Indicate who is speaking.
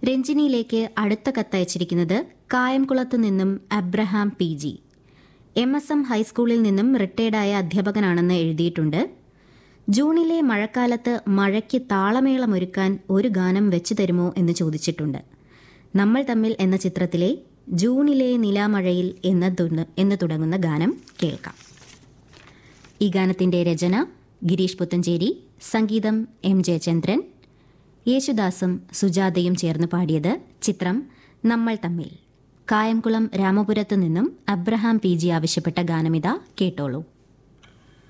Speaker 1: രഞ്ജിനിയിലേക്ക് അടുത്ത കത്തയച്ചിരിക്കുന്നത് കായംകുളത്ത് നിന്നും Abraham P G M S M ഹൈസ്കൂളിൽ നിന്നും റിട്ടയർഡായ അധ്യാപകനാണെന്ന് എഴുതിയിട്ടുണ്ട് ജൂണിലെ മഴക്കാലത്ത് മഴയ്ക്ക് താളമേളമൊരുക്കാൻ ഒരു ഗാനം വെച്ചു തരുമോ എന്ന് ചോദിച്ചിട്ടുണ്ട് നമ്മൾ തമ്മിൽ എന്ന ചിത്രത്തിലെ ജൂണിലെ നിലാമഴയിൽ എന്ന തുന്ന- എന്ന് തുടങ്ങുന്ന ഗാനം കേൾക്കാം ഈ ഗാനത്തിന്റെ രചന ഗിരീഷ് പുത്തഞ്ചേരി സംഗീതം എം ജയചന്ദ്രൻ യേശുദാസും സുജാതയും ചേർന്ന് പാടിയത് ചിത്രം നമ്മൾ തമ്മിൽ കായംകുളം രാമപുരത്തു നിന്നും അബ്രഹാം പി ജി ആവശ്യപ്പെട്ട ഗാനമിത കേട്ടോളൂ